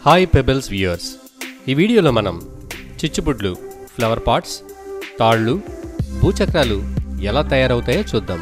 hi pebbles viewers ఈ వీడియోలో మనం చిచ్చుబుడ్లు ఫ్లవర్ పాట్స్ తాళ్ళు భూచక్రాలు ఎలా తయారవుతాయో చూద్దాం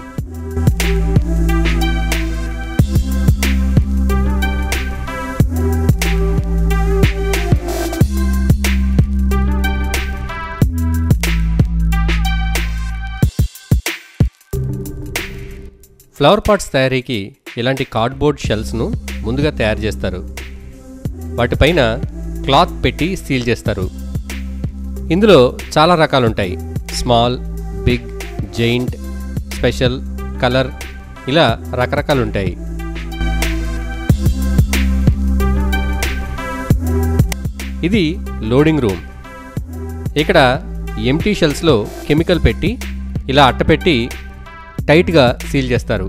ఫ్లవర్ పాట్స్ తయారీకి ఇలాంటి కార్డ్బోర్డ్ షెల్స్ను ముందుగా తయారు చేస్తారు వాటిపైన క్లాత్ పెట్టి సీల్ చేస్తారు ఇందులో చాలా రకాలు ఉంటాయి small big giant special colour ఇలా రకరకాలు ఉంటాయి ఇది లోడింగ్ రూమ్ ఇక్కడ ఎంటీ షెల్స్లో కెమికల్ పెట్టి ఇలా అట్టపెట్టి టైట్గా సీల్ చేస్తారు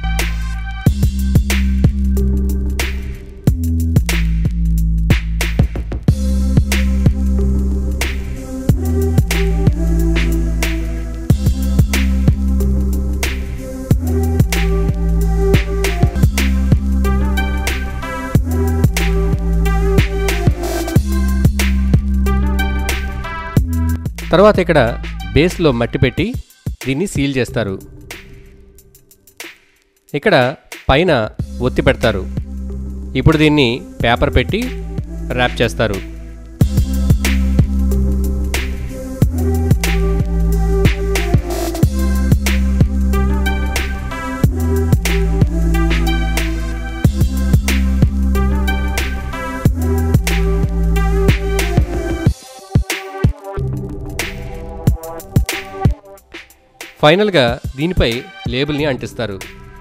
తర్వాత ఇక్కడ బేస్లో మట్టి పెట్టి దీన్ని సీల్ చేస్తారు ఇక్కడ పైన ఒత్తి పెడతారు ఇప్పుడు దీన్ని పేపర్ పెట్టి ర్యాప్ చేస్తారు ఫైనల్గా దీనిపై లేబుల్ని అంటిస్తారు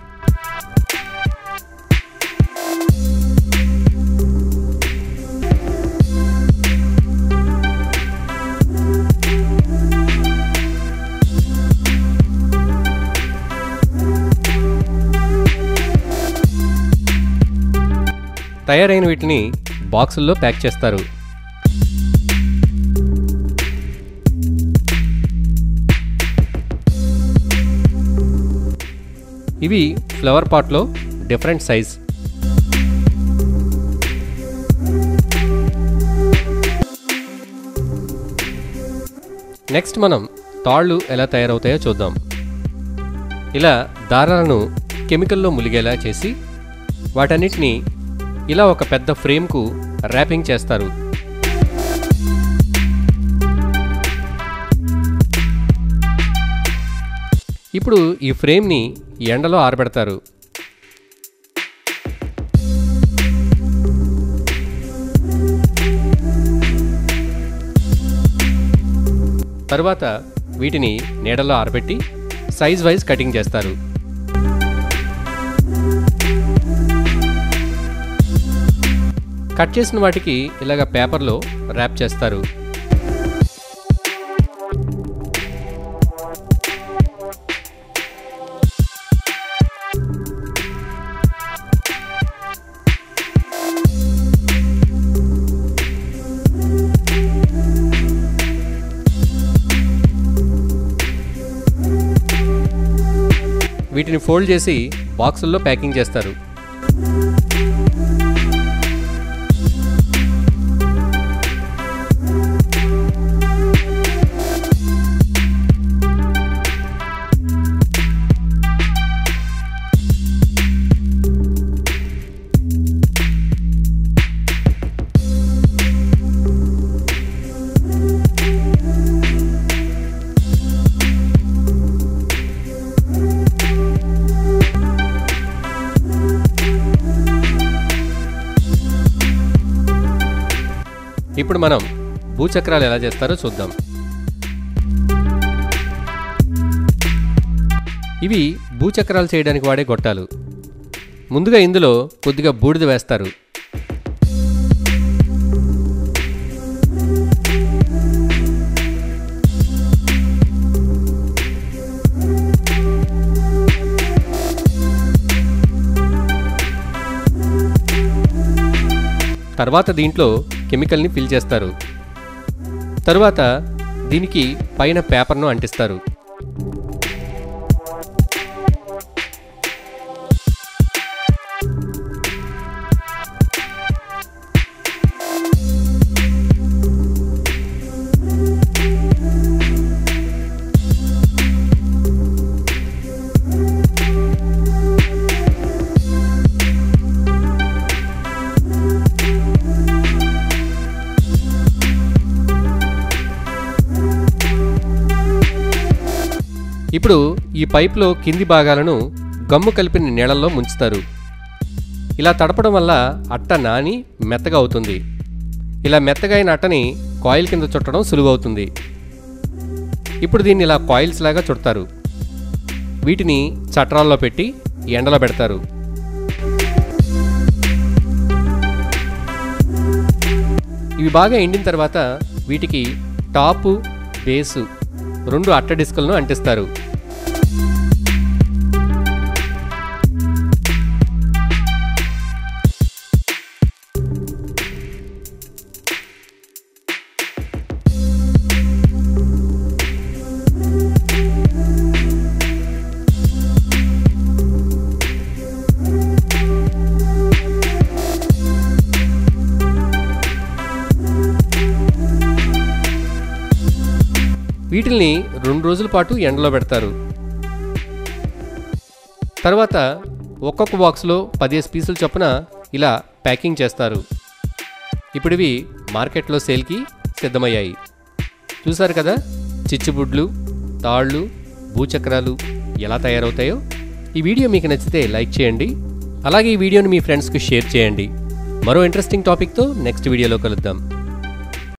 తయారైన వీటిని బాక్సుల్లో ప్యాక్ చేస్తారు ఇవి ఫ్లవర్ పాట్లో డిఫరెంట్ సైజ్ నెక్స్ట్ మనం తాళ్ళు ఎలా తయారవుతాయో చూద్దాం ఇలా దారాలను కెమికల్లో ములిగేలా చేసి వాటన్నిటిని ఇలా ఒక పెద్ద ఫ్రేమ్కు ర్యాపింగ్ చేస్తారు ఇప్పుడు ఈ ఫ్రేమ్ని ఎండలో ఆరబెడతారు తరువాత వీటిని నీడలో ఆరబెట్టి సైజ్ వైజ్ కటింగ్ చేస్తారు కట్ చేసిన వాటికి ఇలాగ పేపర్లో ర్యాప్ చేస్తారు వీటిని ఫోల్డ్ చేసి బాక్సుల్లో ప్యాకింగ్ చేస్తారు ఇప్పుడు మనం భూచక్రాలు ఎలా చేస్తారో చూద్దాం ఇవి భూచక్రాలు చేయడానికి వాడే గొట్టాలు ముందుగా ఇందులో కొద్దిగా బూడిద వేస్తారు తర్వాత దీంట్లో కెమికల్ని ఫిల్ చేస్తారు తరువాత దీనికి పైన పేపర్ను అంటిస్తారు ఇప్పుడు ఈ పైప్లో కింది భాగాలను గమ్ము కలిపిన నీళ్ళల్లో ముంచుతారు ఇలా తడపడం వల్ల అట్ట నాని మెత్తగా అవుతుంది ఇలా మెత్తగా అయిన అట్టని కాయిల్ కింద చుట్టడం సులువవుతుంది ఇప్పుడు దీన్ని ఇలా కాయిల్స్ లాగా చుడతారు వీటిని చట్రాల్లో పెట్టి ఎండలో పెడతారు ఇవి బాగా ఎండిన తర్వాత వీటికి టాపు బేసు రెండు అట్ట డిస్కులను అంటిస్తారు వీటిల్ని రెండు రోజుల పాటు ఎండలో పెడతారు తర్వాత ఒక్కొక్క బాక్స్లో పదిహేను పీసులు చొప్పున ఇలా ప్యాకింగ్ చేస్తారు ఇప్పుడు ఇవి మార్కెట్లో సేల్కి సిద్ధమయ్యాయి చూసారు కదా చిచ్చుబుడ్లు తాళ్ళు భూచక్రాలు ఎలా తయారవుతాయో ఈ వీడియో మీకు నచ్చితే లైక్ చేయండి అలాగే ఈ వీడియోని మీ ఫ్రెండ్స్కి షేర్ చేయండి మరో ఇంట్రెస్టింగ్ టాపిక్తో నెక్స్ట్ వీడియోలో కలుద్దాం